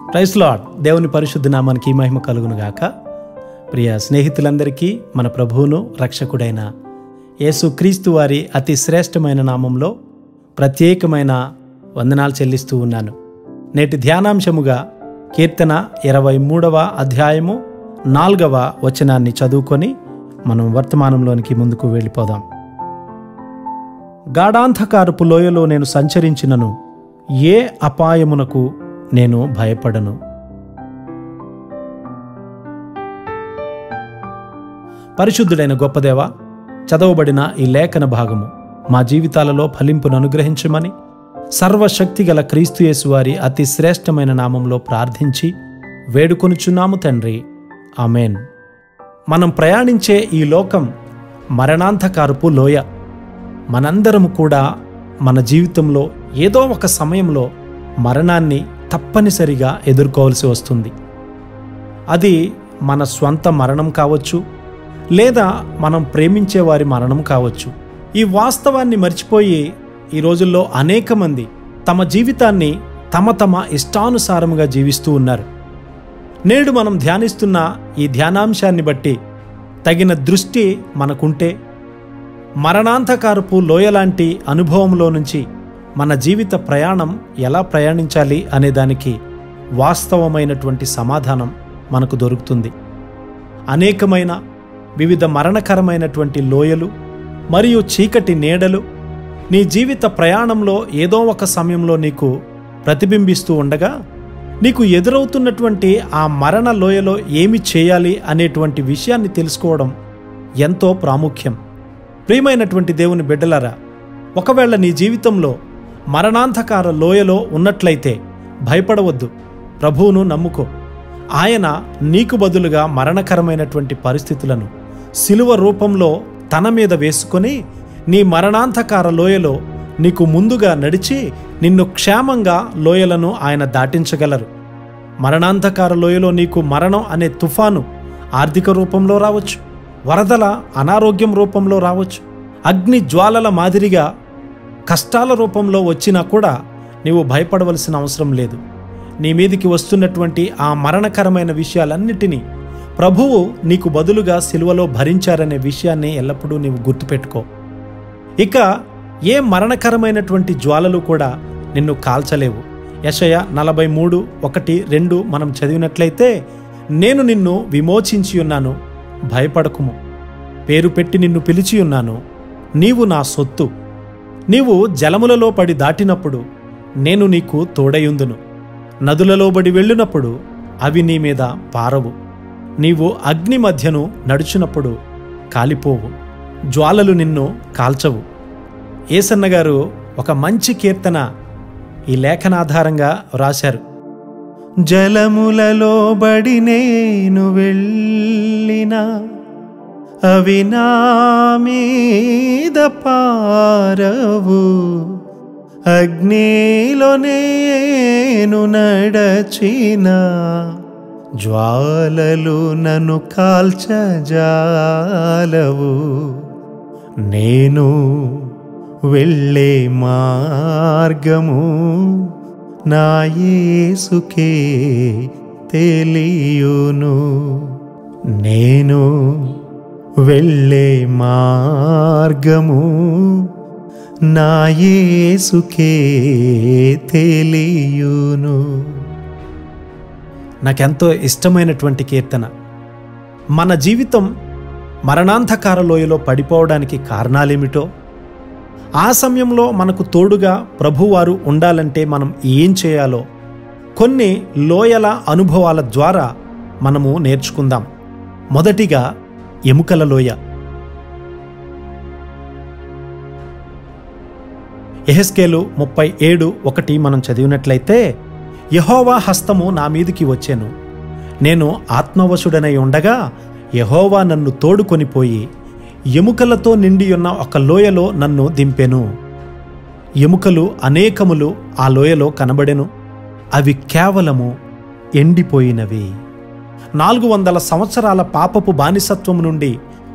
price lord దేవుని పరిశుద్ధ నామానికి మహిమ కలుగును గాక ప్రియ స్నేహితులందరికీ మన ప్రభువును రక్షకుడైన యేసు క్రీస్తు వారి అతి శ్రేష్టమైన నామంలో ప్రత్యేకమైన వందనాలు చెల్లిస్తూ ఉన్నాను నేటి ధ్యానాంశముగా కీర్తన ఇరవై మూడవ అధ్యాయము నాలుగవ వచనాన్ని చదువుకొని మనం వర్తమానంలోనికి ముందుకు వెళ్ళిపోదాం గాఢాంధకారపు లోయలో నేను సంచరించినను ఏ అపాయమునకు నేను భయపడను పరిశుద్ధుడైన గొప్పదేవ చదవబడిన ఈ లేఖన భాగము మా జీవితాలలో ఫలింపును అనుగ్రహించమని సర్వశక్తిగల క్రీస్తు యేసు వారి అతి శ్రేష్టమైన నామంలో ప్రార్థించి వేడుకొనుచున్నాము తండ్రి ఆమెన్ మనం ప్రయాణించే ఈ లోకం మరణాంధకారపు లోయ మనందరము కూడా మన జీవితంలో ఏదో ఒక సమయంలో మరణాన్ని తప్పనిసరిగా ఎదుర్కోవాల్సి వస్తుంది అది మన స్వంత మరణం కావచ్చు లేదా మనం ప్రేమించే వారి మరణం కావచ్చు ఈ వాస్తవాన్ని మర్చిపోయి ఈ రోజుల్లో అనేక మంది తమ జీవితాన్ని తమ తమ ఇష్టానుసారముగా జీవిస్తూ ఉన్నారు నేడు మనం ధ్యానిస్తున్న ఈ ధ్యానాంశాన్ని బట్టి తగిన దృష్టి మనకుంటే మరణాంధకారపు లోయలాంటి అనుభవంలో నుంచి మన జీవిత ప్రయాణం ఎలా ప్రయాణించాలి అనే దానికి వాస్తవమైనటువంటి సమాధానం మనకు దొరుకుతుంది అనేకమైన వివిధ మరణకరమైనటువంటి లోయలు మరియు చీకటి నీడలు నీ జీవిత ప్రయాణంలో ఏదో ఒక సమయంలో నీకు ప్రతిబింబిస్తూ ఉండగా నీకు ఎదురవుతున్నటువంటి ఆ మరణ లోయలో ఏమి చేయాలి అనేటువంటి విషయాన్ని తెలుసుకోవడం ఎంతో ప్రాముఖ్యం ప్రియమైనటువంటి దేవుని బిడ్డలారా ఒకవేళ నీ జీవితంలో మరణాంధకార లోయలో ఉన్నట్లయితే భయపడవద్దు ప్రభువును నమ్ముకో ఆయన నీకు బదులుగా మరణకరమైనటువంటి పరిస్థితులను శిలువ రూపంలో తన మీద వేసుకొని నీ మరణాంధకార లోయలో నీకు ముందుగా నడిచి నిన్ను క్షేమంగా లోయలను ఆయన దాటించగలరు మరణాంధకార లోయలో నీకు మరణం అనే తుఫాను ఆర్థిక రూపంలో రావచ్చు వరదల అనారోగ్యం రూపంలో రావచ్చు అగ్ని జ్వాలల మాదిరిగా కష్టాల రూపంలో వచ్చినా కూడా నీవు భయపడవలసిన అవసరం లేదు నీ మీదికి వస్తున్నటువంటి ఆ మరణకరమైన విషయాలన్నిటినీ ప్రభువు నీకు బదులుగా సిలువలో భరించారనే విషయాన్ని ఎల్లప్పుడూ నీవు గుర్తుపెట్టుకో ఇక ఏ మరణకరమైనటువంటి జ్వాలలు కూడా నిన్ను కాల్చలేవు యశయ నలభై మూడు ఒకటి రెండు మనం చదివినట్లయితే నేను నిన్ను విమోచించి ఉన్నాను భయపడకుము పేరు పెట్టి నిన్ను పిలిచి ఉన్నాను నీవు నా సొత్తు నీవు జలములలో పడి దాటినప్పుడు నేను నీకు తోడయుందును నదులలో బడి వెళ్ళినప్పుడు అవి నీ మీద పారవు నీవు అగ్ని మధ్యను నడుచునప్పుడు కాలిపోవు జ్వాలలు నిన్ను కాల్చవు ఏసన్న గారు ఒక మంచి కీర్తన ఈ లేఖనాధారంగా రాశారు జలములలో బడి నేను వెళ్ళినా అవి నా మీద పారవు అగ్నిలో నేను నడచిన జ్వాలలు నన్ను కాల్చజాలవు నేను వెళ్ళే మార్గము నా యేసుకే తెలియును నేను వెళ్ళే మార్గము నా యేసుకే తెలియును నాకెంతో ఇష్టమైనటువంటి కీర్తన మన జీవితం మరణాంధకార లోయలో పడిపోవడానికి కారణాలేమిటో ఆ సమయంలో మనకు తోడుగా ప్రభువారు ఉండాలంటే మనం ఏం చేయాలో కొన్ని లోయల అనుభవాల ద్వారా మనము నేర్చుకుందాం మొదటిగా ఎముకల లోయ ఎహెస్కేలు ముప్పై ఏడు ఒకటి మనం చదివినట్లయితే యహోవా హస్తము నా మీదికి వచ్చాను నేను ఆత్మవశుడనై ఉండగా యహోవా నన్ను తోడుకొనిపోయి ఎముకలతో నిండియున్న ఒక లోయలో నన్ను దింపెను ఎముకలు అనేకములు ఆ లోయలో కనబడెను అవి కేవలము ఎండిపోయినవి నాలుగు వందల సంవత్సరాల పాపపు బానిసత్వం నుండి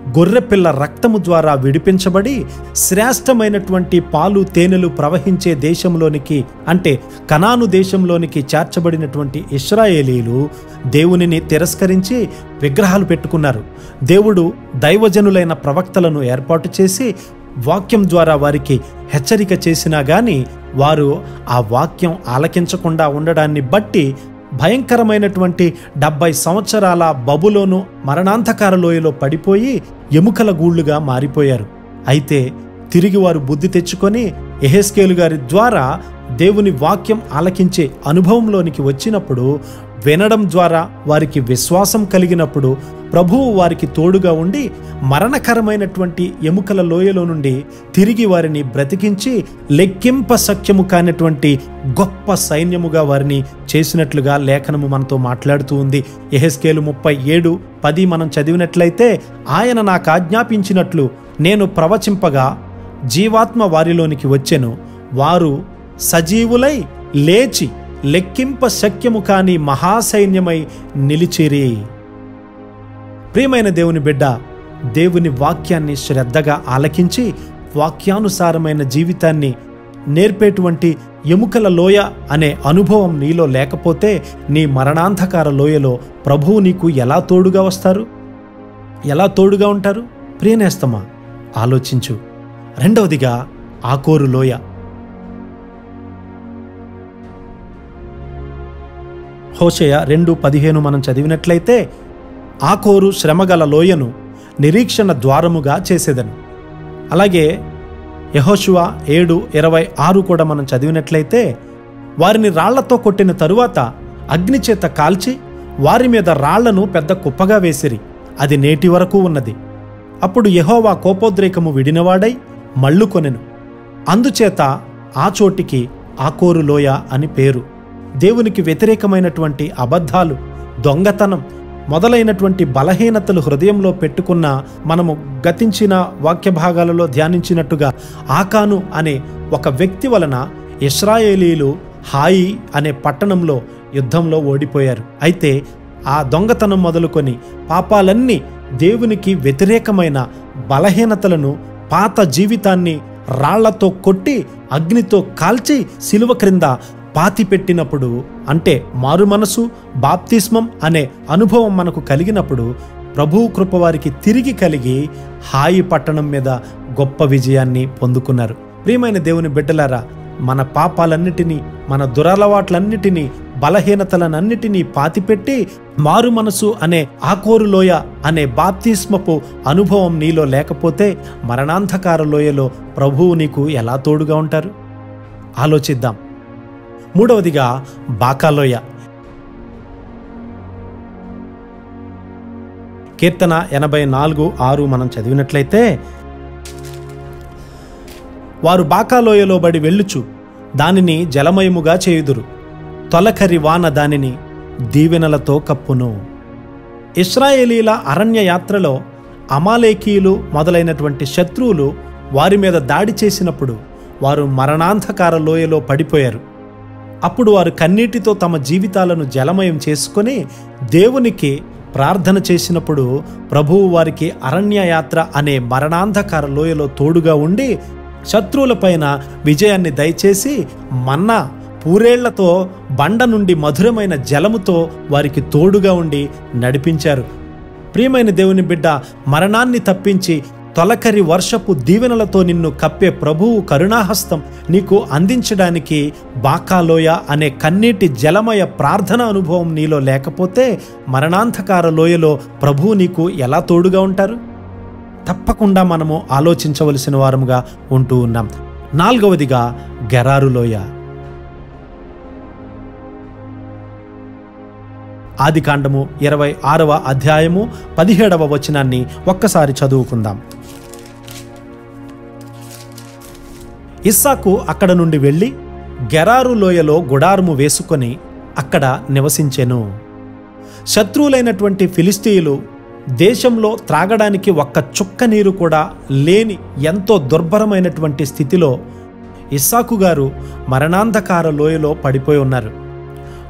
గొర్రెపిల్ల రక్తము ద్వారా విడిపించబడి శ్రేష్టమైనటువంటి పాలు తేనెలు ప్రవహించే దేశంలోనికి అంటే కనాను దేశంలోనికి చేర్చబడినటువంటి ఇస్రాయేలీలు దేవునిని తిరస్కరించి విగ్రహాలు పెట్టుకున్నారు దేవుడు దైవజనులైన ప్రవక్తలను ఏర్పాటు చేసి వాక్యం ద్వారా వారికి హెచ్చరిక చేసినా గాని వారు ఆ వాక్యం ఆలకించకుండా ఉండడాన్ని బట్టి భయంకరమైనటువంటి డెబ్బై సంవత్సరాల బబులోను మరణాంధకార లోయలో పడిపోయి ఎముకల గూళ్ళుగా మారిపోయారు అయితే తిరిగి వారు బుద్ధి తెచ్చుకొని ఎహెస్కేలు గారి ద్వారా దేవుని వాక్యం ఆలకించే అనుభవంలోనికి వచ్చినప్పుడు వినడం ద్వారా వారికి విశ్వాసం కలిగినప్పుడు ప్రభువు వారికి తోడుగా ఉండి మరణకరమైనటువంటి ఎముకల లోయలో నుండి తిరిగి వారిని బ్రతికించి లెక్కింప సఖ్యము కానటువంటి గొప్ప సైన్యముగా వారిని చేసినట్లుగా లేఖనము మనతో మాట్లాడుతూ ఉంది ఎహెస్కేలు ముప్పై ఏడు పది మనం చదివినట్లయితే ఆయన నాకు ఆజ్ఞాపించినట్లు నేను ప్రవచింపగా జీవాత్మ వారిలోనికి వచ్చెను వారు సజీవులై లేచి లెక్కింప శక్యము కాని మహాసైన్యమై నిలిచిరి ప్రియమైన దేవుని బిడ్డ దేవుని వాక్యాన్ని శ్రద్ధగా ఆలకించి వాక్యానుసారమైన జీవితాన్ని నేర్పేటువంటి ఎముకల లోయ అనే అనుభవం నీలో లేకపోతే నీ మరణాంధకార లోయలో ప్రభువు నీకు ఎలా తోడుగా వస్తారు ఎలా తోడుగా ఉంటారు ప్రియనేస్తమా ఆలోచించు రెండవదిగా ఆకోరు లోయ హోషయ రెండు పదిహేను మనం చదివినట్లయితే ఆకోరు శ్రమగల లోయను నిరీక్షణ ద్వారముగా చేసేదను అలాగే యహోశువ ఏడు ఇరవై ఆరు కూడా మనం చదివినట్లయితే వారిని రాళ్లతో కొట్టిన తరువాత అగ్నిచేత కాల్చి వారి మీద రాళ్లను పెద్ద కుప్పగా వేసిరి అది నేటి వరకు ఉన్నది అప్పుడు యెహోవా కోపోద్రేకము విడినవాడై మళ్ళు కొనెను అందుచేత ఆ చోటికి ఆకోరు లోయ అని పేరు దేవునికి వ్యతిరేకమైనటువంటి అబద్ధాలు దొంగతనం మొదలైనటువంటి బలహీనతలు హృదయంలో పెట్టుకున్న మనము గతించిన వాక్య భాగాలలో ధ్యానించినట్టుగా ఆకాను అనే ఒక వ్యక్తి వలన ఇస్రాయేలీలు హాయి అనే పట్టణంలో యుద్ధంలో ఓడిపోయారు అయితే ఆ దొంగతనం మొదలుకొని పాపాలన్నీ దేవునికి వ్యతిరేకమైన బలహీనతలను పాత జీవితాన్ని రాళ్లతో కొట్టి అగ్నితో కాల్చి సిలువ క్రింద పాతి పెట్టినప్పుడు అంటే మారు మనసు బాప్తిస్మం అనే అనుభవం మనకు కలిగినప్పుడు ప్రభువు కృప వారికి తిరిగి కలిగి హాయి పట్టణం మీద గొప్ప విజయాన్ని పొందుకున్నారు ప్రియమైన దేవుని బిడ్డలారా మన పాపాలన్నిటినీ మన దురలవాట్లన్నిటినీ బలహీనతలనన్నిటినీ పాతిపెట్టి మారు మనసు అనే ఆకోరు లోయ అనే బాప్తిస్మపు అనుభవం నీలో లేకపోతే మరణాంధకార లోయలో ప్రభువు నీకు ఎలా తోడుగా ఉంటారు ఆలోచిద్దాం మూడవదిగా బాకాలోయ కీర్తన ఎనభై నాలుగు ఆరు మనం చదివినట్లయితే వారు బాకాలోయలో బడి వెళ్ళుచు దానిని జలమయముగా చేయుదురు తొలకరి వాన దానిని దీవెనలతో కప్పును ఇస్రాయేలీల అరణ్య యాత్రలో అమాలేకీయులు మొదలైనటువంటి శత్రువులు వారి మీద దాడి చేసినప్పుడు వారు మరణాంధకార లోయలో పడిపోయారు అప్పుడు వారు కన్నీటితో తమ జీవితాలను జలమయం చేసుకొని దేవునికి ప్రార్థన చేసినప్పుడు ప్రభువు వారికి అరణ్య యాత్ర అనే మరణాంధకార లోయలో తోడుగా ఉండి శత్రువులపైన విజయాన్ని దయచేసి మన్నా పూరేళ్లతో బండ నుండి మధురమైన జలముతో వారికి తోడుగా ఉండి నడిపించారు ప్రియమైన దేవుని బిడ్డ మరణాన్ని తప్పించి తొలకరి వర్షపు దీవెనలతో నిన్ను కప్పే ప్రభువు కరుణాహస్తం నీకు అందించడానికి బాకాలోయ అనే కన్నీటి జలమయ ప్రార్థన అనుభవం నీలో లేకపోతే మరణాంధకార లోయలో ప్రభువు నీకు ఎలా తోడుగా ఉంటారు తప్పకుండా మనము ఆలోచించవలసిన వారముగా ఉంటూ ఉన్నాం నాలుగవదిగా గెరారు లోయ ఆదికాండము ఇరవై ఆరవ అధ్యాయము పదిహేడవ వచనాన్ని ఒక్కసారి చదువుకుందాం ఇస్సాకు అక్కడ నుండి వెళ్ళి గెరారు లోయలో గుడారము వేసుకొని అక్కడ నివసించెను శత్రువులైనటువంటి ఫిలిస్తీయులు దేశంలో త్రాగడానికి ఒక్క చుక్క నీరు కూడా లేని ఎంతో దుర్భరమైనటువంటి స్థితిలో ఇస్సాకు గారు మరణాంధకార లోయలో పడిపోయి ఉన్నారు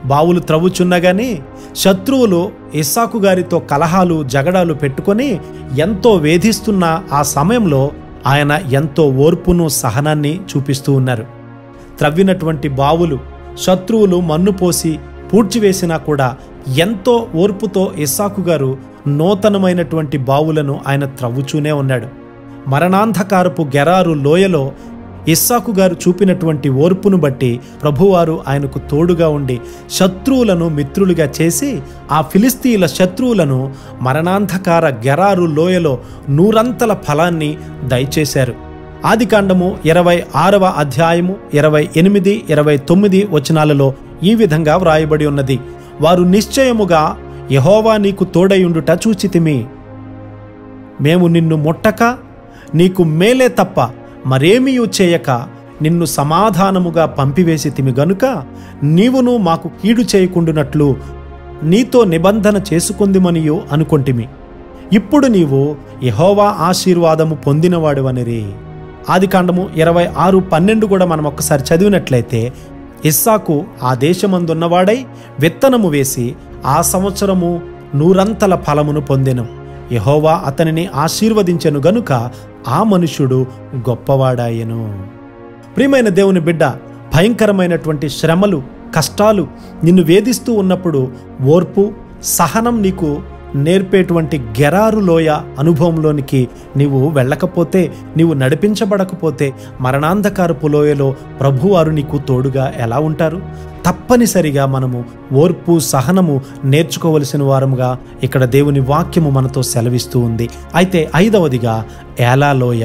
బావులు త్రవ్వుచున్నగాని శత్రువులు ఇస్సాకు గారితో కలహాలు జగడాలు పెట్టుకొని ఎంతో వేధిస్తున్న ఆ సమయంలో ఆయన ఎంతో ఓర్పును సహనాన్ని చూపిస్తూ ఉన్నారు త్రవ్వినటువంటి బావులు శత్రువులు మన్ను పోసి పూడ్చివేసినా కూడా ఎంతో ఓర్పుతో ఇస్సాకు గారు నూతనమైనటువంటి బావులను ఆయన త్రవ్వుచూనే ఉన్నాడు మరణాంధకారపు గెరారు లోయలో ఇస్సాకు గారు చూపినటువంటి ఓర్పును బట్టి ప్రభువారు ఆయనకు తోడుగా ఉండి శత్రువులను మిత్రులుగా చేసి ఆ ఫిలిస్తీన్ల శత్రువులను మరణాంధకార గెరారు లోయలో నూరంతల ఫలాన్ని దయచేశారు ఆదికాండము ఇరవై ఆరవ అధ్యాయము ఇరవై ఎనిమిది ఇరవై తొమ్మిది వచనాలలో ఈ విధంగా వ్రాయబడి ఉన్నది వారు నిశ్చయముగా యహోవా నీకు తోడయుండుట చూచితిమి మేము నిన్ను ముట్టక నీకు మేలే తప్ప మరేమీయూ చేయక నిన్ను సమాధానముగా పంపివేసితిమి గనుక నీవును మాకు కీడు చేయకుండునట్లు నీతో నిబంధన చేసుకుందిమనియు అనుకొంటిమి ఇప్పుడు నీవు యహోవా ఆశీర్వాదము పొందినవాడువనిరి ఆదికాండము ఇరవై ఆరు పన్నెండు కూడా మనం ఒక్కసారి చదివినట్లయితే ఇస్సాకు ఆ దేశమందున్నవాడై విత్తనము వేసి ఆ సంవత్సరము నూరంతల ఫలమును పొందెను యహోవా అతనిని ఆశీర్వదించెను గనుక ఆ మనుష్యుడు గొప్పవాడాయెను ప్రియమైన దేవుని బిడ్డ భయంకరమైనటువంటి శ్రమలు కష్టాలు నిన్ను వేధిస్తూ ఉన్నప్పుడు ఓర్పు సహనం నీకు నేర్పేటువంటి గెరారు లోయ అనుభవంలోనికి నీవు వెళ్ళకపోతే నీవు నడిపించబడకపోతే మరణాంధకారపు లోయలో ప్రభువారు నీకు తోడుగా ఎలా ఉంటారు తప్పనిసరిగా మనము ఓర్పు సహనము నేర్చుకోవలసిన వారముగా ఇక్కడ దేవుని వాక్యము మనతో సెలవిస్తూ ఉంది అయితే ఐదవదిగా ఏలాలోయ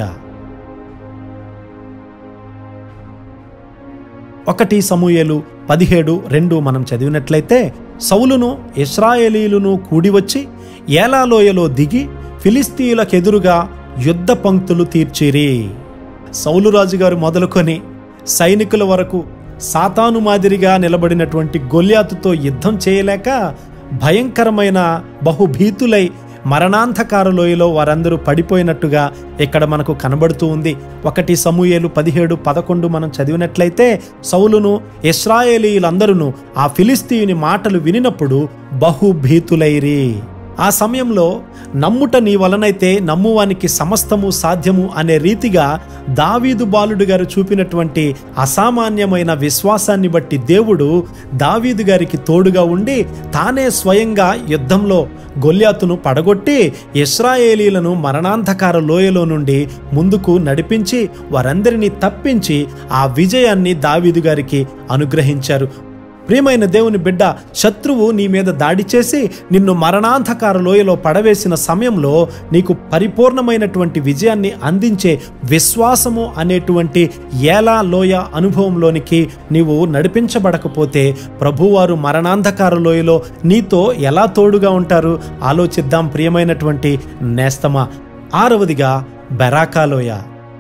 ఒకటి సమూయేలు పదిహేడు రెండు మనం చదివినట్లయితే సౌలును ఇస్రాయేలీలును కూడి వచ్చి ఏలాలోయలో దిగి ఫిలిస్తీయులకెదురుగా యుద్ధ పంక్తులు తీర్చిరి సౌలు రాజు గారు మొదలుకొని సైనికుల వరకు సాతాను మాదిరిగా నిలబడినటువంటి గొల్యాతుతో యుద్ధం చేయలేక భయంకరమైన బహుభీతులై మరణాంధకార లోయలో వారందరూ పడిపోయినట్టుగా ఇక్కడ మనకు కనబడుతూ ఉంది ఒకటి సమూయేలు పదిహేడు పదకొండు మనం చదివినట్లయితే సౌలును ఇస్రాయేలీలందరూ ఆ ఫిలిస్తీయుని మాటలు వినినప్పుడు బహుభీతులైరి ఆ సమయంలో నమ్ముట నీ వలనైతే నమ్మువానికి సమస్తము సాధ్యము అనే రీతిగా దావీదు బాలుడు గారు చూపినటువంటి అసామాన్యమైన విశ్వాసాన్ని బట్టి దేవుడు దావీదు గారికి తోడుగా ఉండి తానే స్వయంగా యుద్ధంలో గొల్యాతును పడగొట్టి ఇస్రాయేలీలను మరణాంధకార లోయలో నుండి ముందుకు నడిపించి వారందరినీ తప్పించి ఆ విజయాన్ని దావీదు గారికి అనుగ్రహించారు ప్రియమైన దేవుని బిడ్డ శత్రువు నీ మీద దాడి చేసి నిన్ను మరణాంధకార లోయలో పడవేసిన సమయంలో నీకు పరిపూర్ణమైనటువంటి విజయాన్ని అందించే విశ్వాసము అనేటువంటి ఏలా లోయ అనుభవంలోనికి నీవు నడిపించబడకపోతే ప్రభువారు మరణాంధకార లోయలో నీతో ఎలా తోడుగా ఉంటారు ఆలోచిద్దాం ప్రియమైనటువంటి నేస్తమా ఆరవదిగా బెరాకాలోయ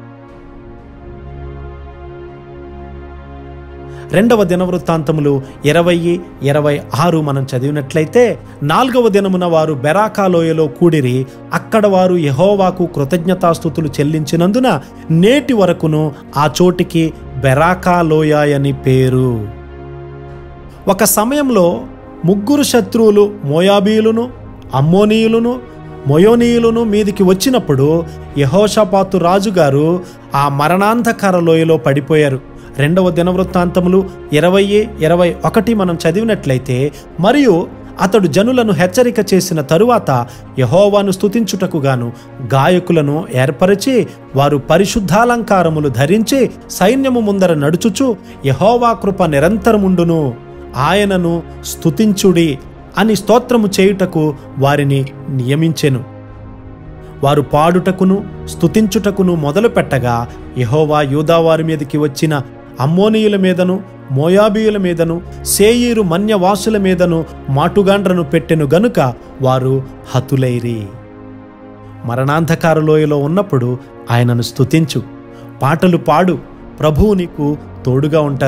రెండవ దినవృత్తాంతములు ఇరవై ఇరవై ఆరు మనం చదివినట్లయితే నాలుగవ దినమున వారు బెరాకాలోయలో కూడిరి అక్కడ వారు యహోవాకు కృతజ్ఞతాస్థుతులు చెల్లించినందున నేటి వరకును ఆ చోటికి బెరాకాలోయ అని పేరు ఒక సమయంలో ముగ్గురు శత్రువులు మోయాబీయులను అమ్మోనీయులను మొయోనీయులను మీదికి వచ్చినప్పుడు యహోషపాతు రాజుగారు ఆ మరణాంధకార లోయలో పడిపోయారు రెండవ దినవృత్తాంతములు ఇరవై ఇరవై ఒకటి మనం చదివినట్లయితే మరియు అతడు జనులను హెచ్చరిక చేసిన తరువాత యహోవాను స్తుతించుటకు గాను గాయకులను ఏర్పరిచి వారు పరిశుద్ధాలంకారములు ధరించి సైన్యము ముందర నడుచుచు యహోవా కృప నిరంతరముండును ఆయనను స్తుతించుడి అని స్తోత్రము చేయుటకు వారిని నియమించెను వారు పాడుటకును స్తుతించుటకును మొదలుపెట్టగా యహోవా యూదావారి మీదకి వచ్చిన అమ్మోనీయుల మీదను మోయాబీయుల మీదను సేయీరు మన్యవాసుల మీదను మాటుగాండ్రను పెట్టెను గనుక వారు హతులైరి మరణాంధకార లోయలో ఉన్నప్పుడు ఆయనను స్తుతించు పాటలు పాడు ప్రభువు నీకు తోడుగా ఉంటారు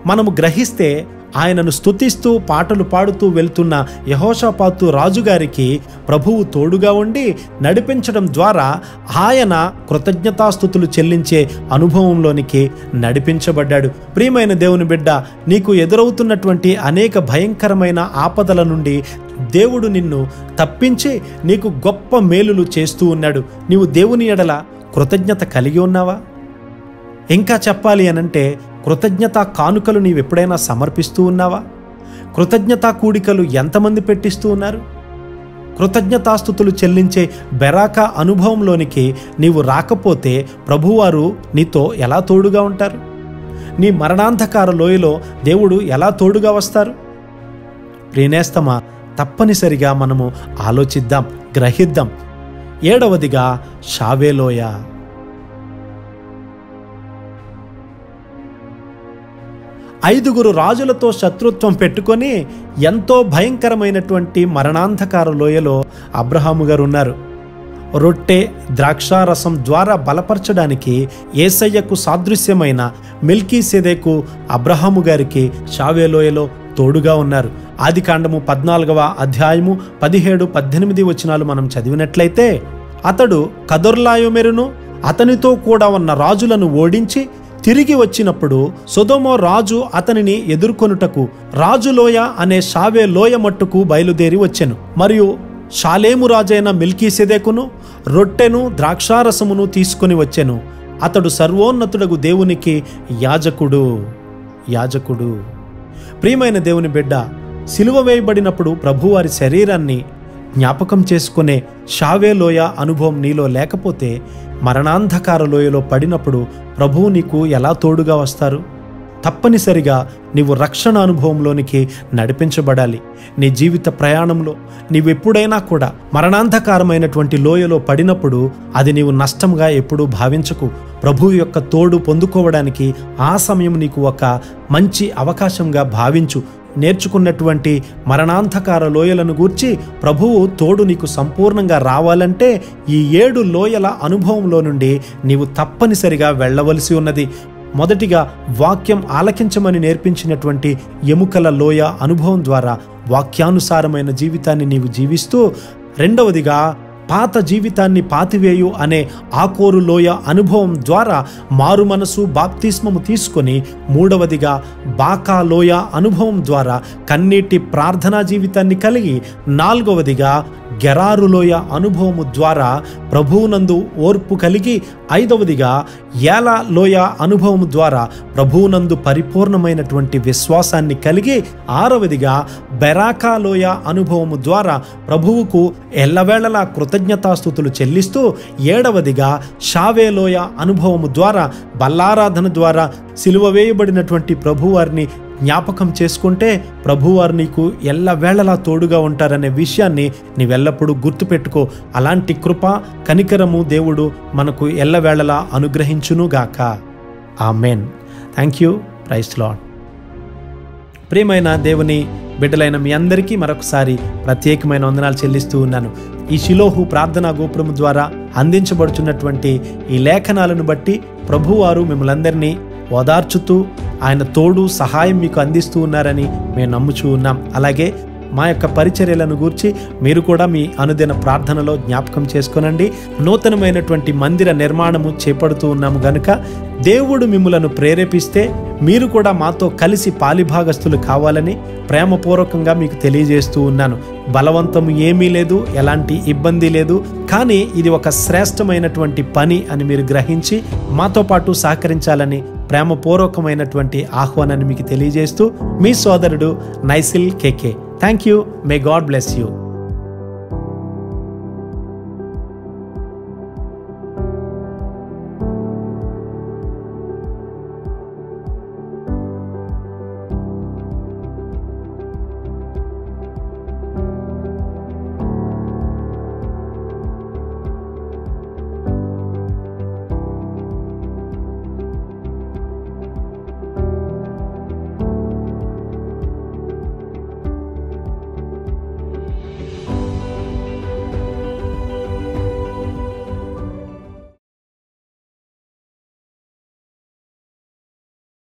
మనము గ్రహిస్తే ఆయనను స్తుతిస్తూ పాటలు పాడుతూ వెళ్తున్న యహోషాపాతు రాజుగారికి ప్రభువు తోడుగా ఉండి నడిపించడం ద్వారా ఆయన కృతజ్ఞతాస్థుతులు చెల్లించే అనుభవంలోనికి నడిపించబడ్డాడు ప్రియమైన దేవుని బిడ్డ నీకు ఎదురవుతున్నటువంటి అనేక భయంకరమైన ఆపదల నుండి దేవుడు నిన్ను తప్పించి నీకు గొప్ప మేలులు చేస్తూ ఉన్నాడు నీవు దేవుని ఎడల కృతజ్ఞత కలిగి ఉన్నావా ఇంకా చెప్పాలి అనంటే కృతజ్ఞత కానుకలు నీవు ఎప్పుడైనా సమర్పిస్తూ ఉన్నావా కృతజ్ఞతా కూడికలు ఎంతమంది పెట్టిస్తూ ఉన్నారు కృతజ్ఞతాస్థుతులు చెల్లించే బెరాక అనుభవంలోనికి నీవు రాకపోతే ప్రభువారు నీతో ఎలా తోడుగా ఉంటారు నీ మరణాంధకార లోయలో దేవుడు ఎలా తోడుగా వస్తారు ప్రియనేస్తమా తప్పనిసరిగా మనము ఆలోచిద్దాం గ్రహిద్దాం ఏడవదిగా షావేలోయ ఐదుగురు రాజులతో శత్రుత్వం పెట్టుకొని ఎంతో భయంకరమైనటువంటి మరణాంధకార లోయలో అబ్రహాము గారు ఉన్నారు రొట్టె ద్రాక్షారసం ద్వారా బలపరచడానికి ఏసయ్యకు సాదృశ్యమైన మిల్కీ సెదేకు అబ్రహాము గారికి షావేలోయలో తోడుగా ఉన్నారు ఆది కాండము పద్నాలుగవ అధ్యాయము పదిహేడు పద్దెనిమిది వచనాలు మనం చదివినట్లయితే అతడు కదొర్లాయోమెరును అతనితో కూడా ఉన్న రాజులను ఓడించి తిరిగి వచ్చినప్పుడు సొదొమో రాజు అతనిని ఎదుర్కొనుటకు రాజులోయ అనే షావే లోయ మట్టుకు బయలుదేరి వచ్చెను మరియు షాలేము రాజైన మిల్కీసెదెకును రొట్టెను ద్రాక్షారసమును తీసుకొని వచ్చెను అతడు సర్వోన్నతుడగు దేవునికి యాజకుడు యాజకుడు ప్రియమైన దేవుని బిడ్డ సిలువ వేయబడినప్పుడు ప్రభువారి శరీరాన్ని జ్ఞాపకం చేసుకునే షావే లోయ అనుభవం నీలో లేకపోతే మరణాంధకార లోయలో పడినప్పుడు ప్రభువు నీకు ఎలా తోడుగా వస్తారు తప్పనిసరిగా నీవు రక్షణ అనుభవంలోనికి నడిపించబడాలి నీ జీవిత ప్రయాణంలో నీవెప్పుడైనా కూడా మరణాంధకారమైనటువంటి లోయలో పడినప్పుడు అది నీవు నష్టంగా ఎప్పుడూ భావించకు ప్రభు యొక్క తోడు పొందుకోవడానికి ఆ సమయం నీకు ఒక మంచి అవకాశంగా భావించు నేర్చుకున్నటువంటి మరణాంధకార లోయలను గూర్చి ప్రభువు తోడు నీకు సంపూర్ణంగా రావాలంటే ఈ ఏడు లోయల అనుభవంలో నుండి నీవు తప్పనిసరిగా వెళ్ళవలసి ఉన్నది మొదటిగా వాక్యం ఆలకించమని నేర్పించినటువంటి ఎముకల లోయ అనుభవం ద్వారా వాక్యానుసారమైన జీవితాన్ని నీవు జీవిస్తూ రెండవదిగా పాత జీవితాన్ని పాతివేయు అనే ఆకోరు లోయ అనుభవం ద్వారా మారు మనసు బాప్తిస్మము తీసుకొని మూడవదిగా బాకా లోయ అనుభవం ద్వారా కన్నీటి ప్రార్థనా జీవితాన్ని కలిగి నాలుగవదిగా గెరారు లోయ అనుభవము ద్వారా ప్రభువునందు ఓర్పు కలిగి ఐదవదిగా ఏల లోయ అనుభవం ద్వారా ప్రభువునందు పరిపూర్ణమైనటువంటి విశ్వాసాన్ని కలిగి ఆరవదిగా బెరాకా లోయ అనుభవము ద్వారా ప్రభువుకు ఎల్లవేళలా కృతజ్ఞతాస్థుతులు చెల్లిస్తూ ఏడవదిగా షావే లోయ అనుభవము ద్వారా బల్లారాధన ద్వారా సిలువ వేయబడినటువంటి ప్రభువారిని జ్ఞాపకం చేసుకుంటే ప్రభువారు నీకు ఎల్లవేళలా తోడుగా ఉంటారనే విషయాన్ని నీవెల్లప్పుడూ గుర్తుపెట్టుకో అలాంటి కృప కనికరము దేవుడు మనకు ఎల్లవేళలా అనుగ్రహించునుగాక amen thank you praise Lord ప్రియమైన దేవుని బిడ్డలైన మీ అందరికీ మరొకసారి ప్రత్యేకమైన వందనాలు చెల్లిస్తూ ఉన్నాను ఈ శిలోహు ప్రార్థనా గోపురము ద్వారా అందించబడుచున్నటువంటి ఈ లేఖనాలను బట్టి ప్రభువారు మిమ్మల్ందరినీ ఓదార్చుతూ ఆయన తోడు సహాయం మీకు అందిస్తూ ఉన్నారని మేము నమ్ముచూ ఉన్నాం అలాగే మా యొక్క పరిచర్యలను గూర్చి మీరు కూడా మీ అనుదిన ప్రార్థనలో జ్ఞాపకం చేసుకొనండి నూతనమైనటువంటి మందిర నిర్మాణము చేపడుతూ ఉన్నాము గనుక దేవుడు మిమ్ములను ప్రేరేపిస్తే మీరు కూడా మాతో కలిసి పాలిభాగస్తులు కావాలని ప్రేమపూర్వకంగా మీకు తెలియజేస్తూ ఉన్నాను బలవంతం ఏమీ లేదు ఎలాంటి ఇబ్బంది లేదు కానీ ఇది ఒక శ్రేష్టమైనటువంటి పని అని మీరు గ్రహించి మాతో పాటు సహకరించాలని ప్రేమపూర్వకమైనటువంటి ఆహ్వానాన్ని మీకు తెలియజేస్తూ మీ సోదరుడు నైసిల్ K K thank you may God bless you